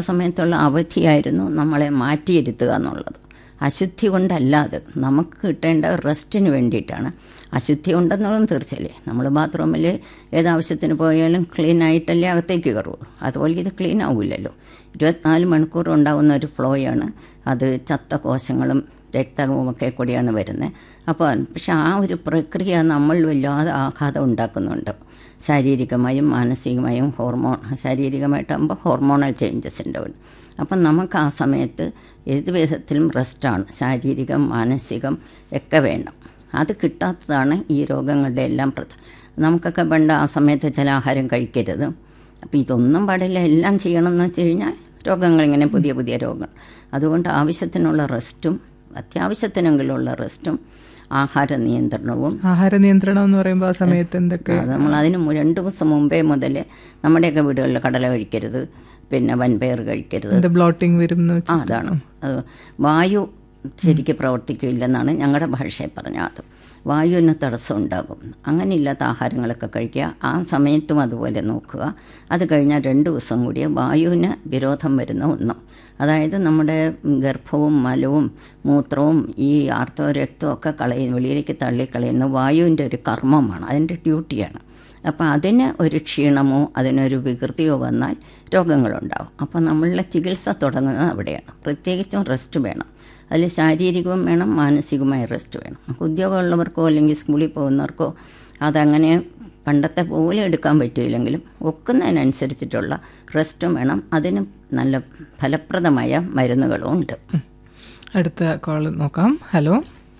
സമയത്തുള്ള അവധിയായിരുന്നു നമ്മളെ മാറ്റിയിരുത്തുക എന്നുള്ളത് അശുദ്ധി കൊണ്ടല്ല അത് നമുക്ക് കിട്ടേണ്ട റെസ്റ്റിന് വേണ്ടിയിട്ടാണ് അശുദ്ധി ഉണ്ടെന്നുള്ളതും തീർച്ചയല്ലേ നമ്മൾ ബാത്റൂമിൽ ഏതാവശ്യത്തിന് പോയാലും ക്ലീൻ ആയിട്ടല്ലേ അകത്തേക്ക് കയറുള്ളൂ അതുപോലെ ഇത് ക്ലീൻ ആവില്ലല്ലോ ഇരുപത്തിനാല് മണിക്കൂർ ഉണ്ടാകുന്ന ഒരു ഫ്ലോയാണ് അത് ചത്ത കോശങ്ങളും രക്തവും ഒക്കെ കൂടിയാണ് വരുന്നത് അപ്പോൾ പക്ഷെ ആ ഒരു പ്രക്രിയ നമ്മൾ വല്ലാതെ ആഘാതം ഉണ്ടാക്കുന്നുണ്ട് ശാരീരികമായും മാനസികമായും ഹോർമോൺ ശാരീരികമായിട്ടാകുമ്പോൾ ഹോർമോണൽ ചേഞ്ചസ് ഉണ്ടാവും അപ്പം നമുക്ക് ആ സമയത്ത് ഏത് വിധത്തിലും റെസ്റ്റാണ് ശാരീരികം മാനസികം ഒക്കെ വേണം അത് കിട്ടാത്തതാണ് ഈ രോഗങ്ങളുടെ എല്ലാം പ്രധാന നമുക്കൊക്കെ പണ്ട് ആ സമയത്ത് ചില ആഹാരം കഴിക്കരുത് അപ്പോൾ ഇതൊന്നും പാടില്ല എല്ലാം ചെയ്യണമെന്ന് വെച്ച് കഴിഞ്ഞാൽ രോഗങ്ങൾ ഇങ്ങനെ പുതിയ പുതിയ രോഗങ്ങൾ അതുകൊണ്ട് ആവശ്യത്തിനുള്ള റെസ്റ്റും അത്യാവശ്യത്തിനെങ്കിലുള്ള റെസ്റ്റും ആഹാര നിയന്ത്രണവും ആഹാര നിയന്ത്രണം എന്ന് പറയുമ്പോൾ ആ സമയത്ത് എന്തൊക്കെ അത് നമ്മൾ അതിന് മു- രണ്ട് ദിവസം മുമ്പേ മുതൽ നമ്മുടെയൊക്കെ വീടുകളിൽ കടല കഴിക്കരുത് പിന്നെ വൻപയർ കഴിക്കരുത് എന്ത് ബ്ലോട്ടിംഗ് വരും എന്ന് ആ വെച്ച് അതാണ് അത് വായു ശരിക്ക് പ്രവർത്തിക്കില്ലെന്നാണ് ഞങ്ങളുടെ ഭാഷയിൽ പറഞ്ഞത് അത് വായുവിന് തടസ്സം ഉണ്ടാകും അങ്ങനെയില്ലാത്ത ആഹാരങ്ങളൊക്കെ കഴിക്കുക ആ സമയത്തും അതുപോലെ നോക്കുക അത് കഴിഞ്ഞാൽ രണ്ട് ദിവസം കൂടിയ വായുവിന് വിരോധം വരുന്ന ഒന്നും അതായത് നമ്മുടെ ഗർഭവും മലവും മൂത്രവും ഈ ആർത്തവ രക്തവും ഒക്കെ കളയുന്ന വെളിയിലേക്ക് തള്ളിക്കളയുന്ന വായുവിൻ്റെ ഒരു കർമ്മമാണ് അതിൻ്റെ ഡ്യൂട്ടിയാണ് അപ്പോൾ അതിന് ഒരു ക്ഷീണമോ അതിനൊരു വികൃതിയോ വന്നാൽ രോഗങ്ങളുണ്ടാവും അപ്പോൾ നമ്മളുടെ ചികിത്സ തുടങ്ങുന്നത് അവിടെയാണ് പ്രത്യേകിച്ചും റെസ്റ്റ് വേണം അതിൽ ശാരീരികവും വേണം മാനസികമായ റെസ്റ്റ് വേണം ഉദ്യോഗമുള്ളവർക്കോ അല്ലെങ്കിൽ സ്കൂളിൽ പോകുന്നവർക്കോ അതങ്ങനെ പണ്ടത്തെ പോലെ എടുക്കാൻ പറ്റില്ലെങ്കിലും ഒക്കുന്നതിനനുസരിച്ചിട്ടുള്ള റെസ്റ്റും വേണം അതിന് നല്ല ഫലപ്രദമായ മരുന്നുകളും ഉണ്ട് അടുത്ത കോൾ നോക്കാം ഹലോ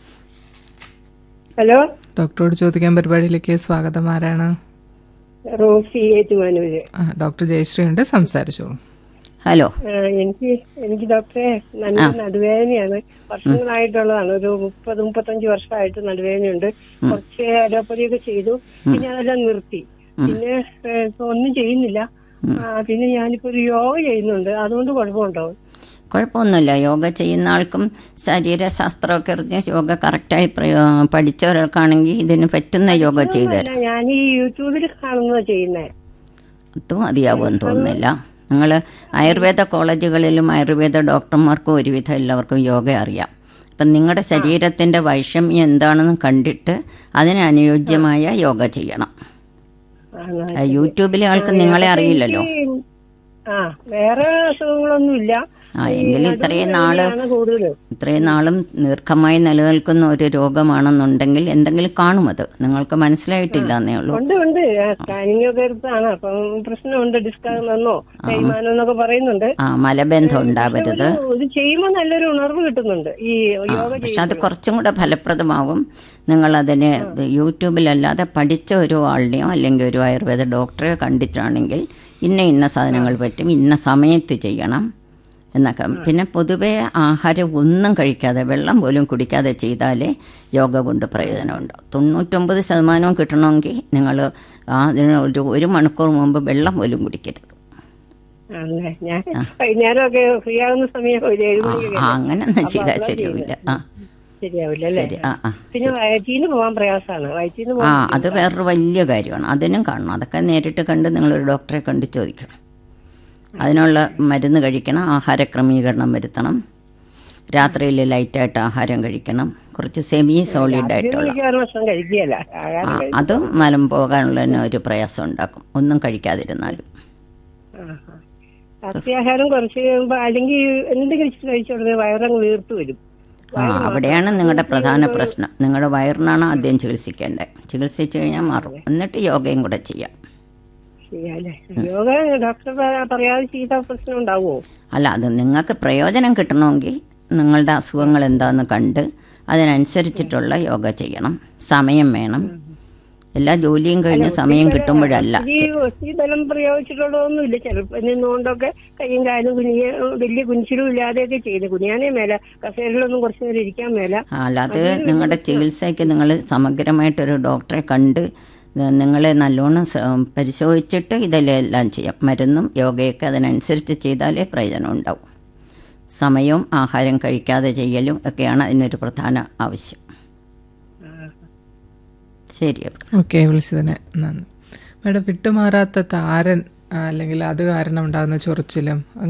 ഹലോ ഡോക്ടറോട് ചോദിക്കാൻ പരിപാടിയിലേക്ക് സ്വാഗതം ആരാണ് റോസി ഏറ്റുമാനൂര് ആ, ഡോക്ടർ ജയശ്രീ ഉണ്ട് സംസാരിച്ചോളൂ ഹലോ ആ, എനിക്ക് എനിക്ക് ഡോക്ടറെ നല്ല നടുവേദനയാണ് വർഷങ്ങളായിട്ടുള്ളതാണ് ഒരു മുപ്പത് മുപ്പത്തഞ്ച് വർഷമായിട്ട് നടുവേദനയുണ്ട് കുറച്ച് അലോപ്പതിയൊക്കെ ചെയ്തു പിന്നെ അതെല്ലാം നിർത്തി പിന്നെ ഏ, ഇപ്പൊ ഒന്നും ചെയ്യുന്നില്ല ആ, പിന്നെ ഞാനിപ്പോ ഒരു യോഗ ചെയ്യുന്നുണ്ട് അതുകൊണ്ട് കുഴപ്പമുണ്ടോ കുഴപ്പമൊന്നുമില്ല യോഗ ചെയ്യുന്ന ആൾക്കും ശരീരശാസ്ത്രമൊക്കെ അറിഞ്ഞ് യോഗ കറക്റ്റായി പ്രയോ പഠിച്ച ഒരാൾക്കാണെങ്കിൽ ഇതിന് പറ്റുന്ന യോഗ ചെയ്തു തരാം അല്ല ഞാൻ ഈ യൂട്യൂബിൽ കാണുന്നതാ ചെയ്യുന്നേ അതും മതിയാകുമെന്ന് തോന്നുന്നില്ല നിങ്ങൾ ആയുർവേദ കോളേജുകളിലും ആയുർവേദ ഡോക്ടർമാർക്കും ഒരുവിധം എല്ലാവർക്കും യോഗ അറിയാം അപ്പം നിങ്ങളുടെ ശരീരത്തിൻ്റെ വൈഷമ്യം എന്താണെന്ന് കണ്ടിട്ട് അതിന് അനുയോജ്യമായ യോഗ ചെയ്യണം ആണോ? ആ, യൂട്യൂബിലെ ആൾക്ക് നിങ്ങളെ അറിയില്ലല്ലോ ആ വേറെ അസുഖങ്ങളൊന്നുമില്ല ആ എങ്കിൽ ഇത്രയും നാള് ആണ് കൂടുതലും ഇത്രയും നാളും ദീർഘമായി നിലനിൽക്കുന്ന ഒരു രോഗമാണെന്നുണ്ടെങ്കിൽ എന്തെങ്കിലും കാണും അത് നിങ്ങൾക്ക് മനസ്സിലായിട്ടില്ല എന്നേ ഉള്ളൂ ഉണ്ട് ഉണ്ട് സ്കാനിങ് ഒക്കെ എടുത്താണ് അപ്പം പ്രശ്നമുണ്ട് ഡിസ്കാഗ് വന്നോ തേയ്മാനം എന്നൊക്കെ പറയുന്നുണ്ട് ആ മലബന്ധം ഉണ്ടാവരുത് ഒരു- ഇത് ചെയ്യുമ്പോൾ നല്ലൊരു ഉണർവ് കിട്ടുന്നുണ്ട് ഈ യോഗ പക്ഷെ അത് കുറച്ചും കൂടെ ഫലപ്രദമാകും നിങ്ങളതിന് യൂട്യൂബിലല്ലാതെ പഠിച്ച ഒരു ആളിനെയോ അല്ലെങ്കിൽ ഒരു ആയുർവേദ ഡോക്ടറെയോ കണ്ടിട്ടാണെങ്കിൽ ഇന്ന ഇന്ന സാധനങ്ങൾ പറ്റും ഇന്ന സമയത്ത് ചെയ്യണം എന്നൊക്കെ പിന്നെ പൊതുവേ ആഹാരം ഒന്നും കഴിക്കാതെ വെള്ളം പോലും കുടിക്കാതെ ചെയ്താലേ യോഗ കൊണ്ട് പ്രയോജനമുണ്ട് തൊണ്ണൂറ്റൊമ്പത് ശതമാനവും കിട്ടണമെങ്കിൽ നിങ്ങൾ അതിന് ഒരു ഒരു മണിക്കൂർ മുമ്പ് വെള്ളം പോലും കുടിക്കരുത് ആണല്ലേ ഞാൻ വൈകുന്നേരം ഒക്കെ ഫ്രീ ആകുന്ന സമയം ഒരു ഏഴ് ആ മണിക്കൊക്കെ ആ, അങ്ങനെയൊന്നും ചെയ്താൽ ശരിയാവില്ല ആ ശരിയാവില്ല അല്ലേ ശരി ആ ആ പിന്നെ വയറ്റീന്ന് പോകാൻ പ്രയാസമാണ് വയറ്റീന്ന് ആ പോകാൻ അത് വേറൊരു വലിയ കാര്യമാണ് അതിനും കാണണം അതൊക്കെ നേരിട്ട് കണ്ട് നിങ്ങളൊരു ഡോക്ടറെ കണ്ട് ചോദിക്കണം അതിനുള്ള മരുന്ന് കഴിക്കണം ആഹാര ക്രമീകരണം വരുത്തണം രാത്രിയിൽ ലൈറ്റായിട്ട് ആഹാരം കഴിക്കണം കുറച്ച് സെമി സോളിഡ് ആയിട്ടുള്ള മിക്കവാറും ഭക്ഷണം കഴിക്കുകയല്ല ആ ആഹാരം കഴി- അതും മലം പോകാനുള്ള ഒരു പ്രയാസം ഉണ്ടാക്കും ഒന്നും കഴിക്കാതിരുന്നാലും ആ, ആ. രാത്രിയാഹാരം കുറച്ച് കഴിയുമ്പോ അല്ലെങ്കിൽ എന്തെങ്കിലും ഇച്ചിരി കഴിച്ച ഉടനെ വയറങ്ങ് വീർത്തു വരും ആ അവിടെയാണ് നിങ്ങളുടെ പ്രധാന പ്രശ്നം നിങ്ങളുടെ വയറിനാണ് ആദ്യം ചികിത്സിക്കേണ്ടത് ചികിത്സിച്ച് കഴിഞ്ഞാൽ മാറും എന്നിട്ട് യോഗയും കൂടെ ചെയ്യാം ചെയ്യാല്ലേ യോഗ ഡോക്ടർ പ- പറയാതെ ചെയ്ത പ്രശ്നം ഉണ്ടാവുമോ അല്ല അത് നിങ്ങൾക്ക് പ്രയോജനം കിട്ടണമെങ്കിൽ നിങ്ങളുടെ അസുഖങ്ങൾ എന്താണെന്ന് കണ്ട് അതിനനുസരിച്ചിട്ടുള്ള യോഗ ചെയ്യണം സമയം വേണം എല്ലാ ജോലിയും കഴിഞ്ഞ് സമയം കിട്ടുമ്പോഴല്ല ഈ ഒത്തിരി ബലം പ്രയോഗിച്ചിട്ടുള്ളതൊന്നുമില്ല ചെറുപ്പം നിന്നുകൊണ്ടൊക്കെ കയ്യും കാലും കുനിയ വലിയ കുനിച്ചിലും ഇല്ലാതെയൊക്കെ ചെയ്ത് കുനിയാനേ മേല കസേരയിലൊന്നും കുറച്ചു നേരം ഇരിക്കാൻ മേല ആ, അല്ലാതെ നിങ്ങളുടെ ചികിത്സയ്ക്ക് നിങ്ങൾ സമഗ്രമായിട്ടൊരു ഡോക്ടറെ കണ്ട് ന- നിങ്ങളെ നല്ലോണം സ- പരിശോധിച്ചിട്ട് ഇതെല്ലാം ചെയ്യാം മരുന്നും യോഗയൊക്കെ അതിനനുസരിച്ച് ചെയ്താലേ പ്രയോജനം ഉണ്ടാവും സമയവും ആഹാരം കഴിക്കാതെ ചെയ്യലും ഒക്കെയാണ് അതിനൊരു പ്രധാന ആവശ്യം ശരി അപ്പം ഓക്കെ വിളിച്ചതിന് നന്ദി മേഡം വിട്ടുമാറാത്ത താരൻ ആ, അല്ലെങ്കിൽ അത് കാരണം ഉണ്ടാകുന്ന ചൊറിച്ചിലും